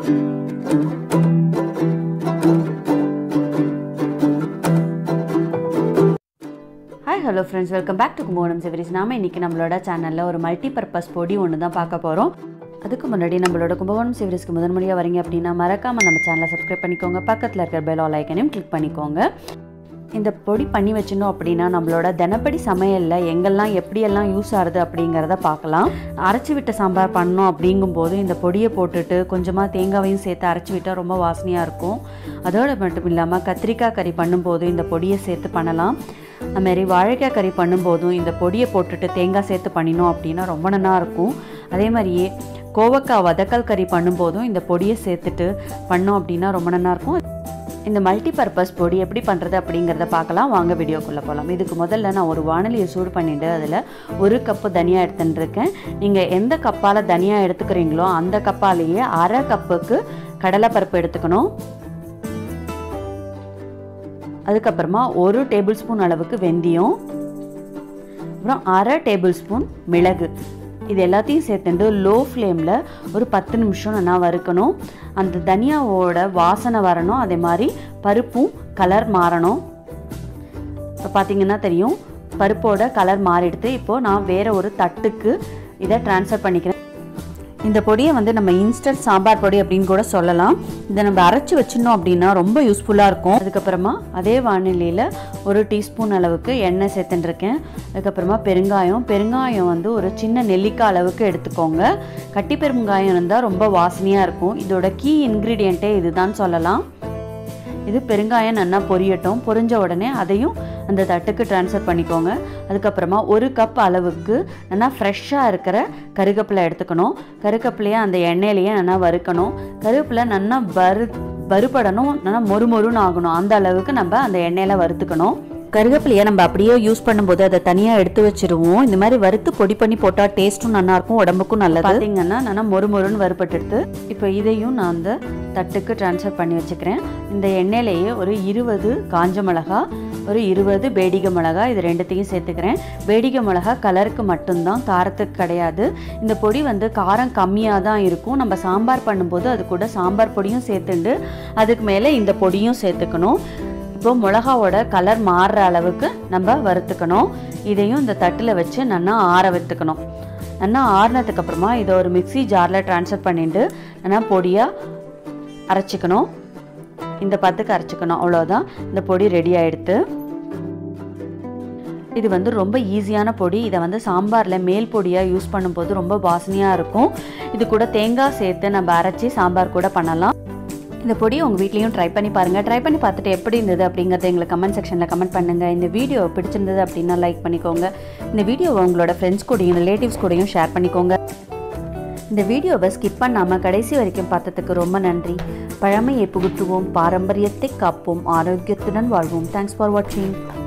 hi hello friends welcome back to Kumbakonam செவரிஸ் நாம இன்னைக்கு நம்மளோட சேனலில் ஒரு மல்டி பர்பஸ் பொடி ஒன்று தான் பார்க்க போகிறோம் அதுக்கு முன்னாடி நம்மளோட கும்பகோணம் செவரிஸ்க்கு முதன் முறையாக வரீங்க அப்படின்னா மறக்காமல் நம்ம சேனலை சப்ஸ்கிரைப் பண்ணிக்கோங்க பக்கத்தில் இருக்கிற பெல் ஆல் ஐக்கனையும் கிளிக் பண்ணிக்கோங்க இந்த பொடி பண்ணி வச்சிருந்தோம் அப்படின்னா நம்மளோட தினப்படி சமையலில் எங்கெல்லாம் எப்படியெல்லாம் யூஸ் ஆகுது அப்படிங்கிறத பார்க்கலாம் அரைச்சி விட்ட சாம்பார் பண்ணோம் அப்படிங்கும்போது இந்த பொடியை போட்டுட்டு கொஞ்சமாக தேங்காவையும் சேர்த்து அரைச்சி விட்டால் ரொம்ப வாசனையாக இருக்கும் அதோடு மட்டும் இல்லாமல் கத்திரிக்காய் கறி பண்ணும்போது இந்த பொடியை சேர்த்து பண்ணலாம் அதுமாரி வாழைக்காய் கறி பண்ணும்போதும் இந்த பொடியை போட்டுட்டு தேங்காய் சேர்த்து பண்ணினோம் அப்படின்னா ரொம்ப நல்லா இருக்கும் அதே மாதிரியே கோவக்காய் வதக்கல் கறி பண்ணும்போதும் இந்த பொடியை சேர்த்துட்டு பண்ணோம் அப்படின்னா ரொம்ப நல்லா இருக்கும் இந்த மல்டி பர்பஸ் பொடி எப்படி பண்ணுறது அப்படிங்கிறத பார்க்கலாம் வாங்க வீடியோக்குள்ளே போகலாம் இதுக்கு முதல்ல நான் ஒரு வானலியை சூடு பண்ணிட்டு அதில் ஒரு கப்பு தனியாக எடுத்துட்டுருக்கேன் நீங்கள் எந்த கப்பால் தனியாக எடுத்துக்கிறீங்களோ அந்த கப்பாலேயே அரை கப்புக்கு கடலைப்பருப்பு எடுத்துக்கணும் அதுக்கப்புறமா ஒரு டேபிள் ஸ்பூன் அளவுக்கு வெந்தயம் அப்புறம் அரை டேபிள் ஸ்பூன் மிளகு இது எல்லாத்தையும் சேர்த்துட்டு லோ ஃப்ளேமில் ஒரு பத்து நிமிஷம் நல்லா வறுக்கணும் அந்த தனியாவோட வாசனை வரணும் அதே மாதிரி பருப்பும் கலர் மாறணும் இப்போ பார்த்தீங்கன்னா தெரியும் பருப்போட கலர் மாறிடுது இப்போது நான் வேறு ஒரு தட்டுக்கு இதை ட்ரான்ஸ்ஃபர் பண்ணிக்கிறேன் இந்த பொடியை வந்து நம்ம இன்ஸ்டன்ட் சாம்பார் பொடி அப்படின்னு கூட சொல்லலாம் இதை நம்ம அரைச்சி வச்சிருந்தோம் அப்படின்னா ரொம்ப யூஸ்ஃபுல்லாக இருக்கும் அதுக்கப்புறமா அதே வானிலையில் ஒரு டீஸ்பூன் அளவுக்கு எண்ணெய் சேர்த்துட்டுருக்கேன் அதுக்கப்புறமா பெருங்காயம் பெருங்காயம் வந்து ஒரு சின்ன நெல்லிக்காய் அளவுக்கு எடுத்துக்கோங்க கட்டி பெருங்காயம் இருந்தால் ரொம்ப வாசனையாக இருக்கும் இதோட கீ இன்க்ரீடியண்ட்டே இதுதான் சொல்லலாம் இது பெருங்காயம் நல்லா பொரியட்டும் பொரிஞ்ச உடனே அதையும் அந்த தட்டுக்கு ட்ரான்ஸ்ஃபர் பண்ணிக்கோங்க அதுக்கப்புறமா ஒரு கப் அளவுக்கு நல்லா ஃப்ரெஷ்ஷாக இருக்கிற கருகப்பிலை எடுத்துக்கணும் கருகப்பிலையை அந்த எண்ணெயிலேயே நல்லா வறுக்கணும் கருவேப்பிலை நல்லா வறு வறுபடணும் நல்லா மொறு மொறுன்னு ஆகணும் அந்த அளவுக்கு நம்ம அந்த எண்ணெயில் வறுத்துக்கணும் கருவேப்பிலையை நம்ம அப்படியே யூஸ் பண்ணும்போது அதை தனியாக எடுத்து வச்சிருவோம் இந்த மாதிரி வறுத்து பொடி பண்ணி போட்டால் டேஸ்ட்டும் நல்லாயிருக்கும் உடம்புக்கும் நல்லது பார்த்தீங்கன்னா நல்லா மொறு மொறுன்னு வறுபட்டுடுது இப்போ இதையும் நான் அந்த தட்டுக்கு ட்ரான்ஸ்ஃபர் பண்ணி வச்சுக்கிறேன் இந்த எண்ணெயிலேயே ஒரு இருபது காஞ்ச மிளகா ஒரு இருபது பேடிகை மிளகா இது ரெண்டுத்தையும் சேர்த்துக்கிறேன் பேடிகை மிளகா கலருக்கு மட்டும்தான் காரத்துக்கு கிடையாது இந்த பொடி வந்து காரம் கம்மியாக தான் இருக்கும் நம்ம சாம்பார் பண்ணும்போது அது கூட சாம்பார் பொடியும் சேர்த்துண்டு அதுக்கு மேலே இந்த பொடியும் சேர்த்துக்கணும் இப்போ மிளகாவோட கலர் மாறுற அளவுக்கு நம்ம வறுத்துக்கணும் இதையும் இந்த தட்டில் வச்சு நல்லா ஆற வைத்துக்கணும் நல்லா ஆறினதுக்கு அப்புறமா இதை ஒரு மிக்சி ஜாரில் ட்ரான்ஸ்ஃபர் பண்ணிட்டு நல்லா பொடியாக அரைச்சிக்கணும் இந்த பத்துக்கு அரைச்சிக்கணும் அவ்வளோதான் இந்த பொடி ரெடி ஆகிடுது இது வந்து ரொம்ப ஈஸியான பொடி இதை வந்து சாம்பாரில் மேல் பொடியாக யூஸ் பண்ணும்போது ரொம்ப வாசனையாக இருக்கும் இது கூட தேங்காய் சேர்த்து நம்ம அரைச்சி சாம்பார் கூட பண்ணலாம் இந்த பொடி உங்கள் வீட்லேயும் ட்ரை பண்ணி பாருங்கள் ட்ரை பண்ணி பார்த்துட்டு எப்படி இருந்தது அப்படிங்கிறத எங்களுக்கு கமெண்ட் செக்ஷனில் கமெண்ட் பண்ணுங்கள் இந்த வீடியோ பிடிச்சிருந்தது அப்படின்னா லைக் பண்ணிக்கோங்க இந்த வீடியோவை உங்களோட ஃப்ரெண்ட்ஸ் கூடயும் ரிலேட்டிவ்ஸ் கூடயும் ஷேர் பண்ணிக்கோங்க இந்த வீடியோவை ஸ்கிப் பண்ணாமல் கடைசி வரைக்கும் பார்த்ததுக்கு ரொம்ப நன்றி பழமையை புகுத்துவோம் பாரம்பரியத்தை காப்போம் ஆரோக்கியத்துடன் வாழ்வோம் தேங்க்ஸ் ஃபார் வாட்சிங்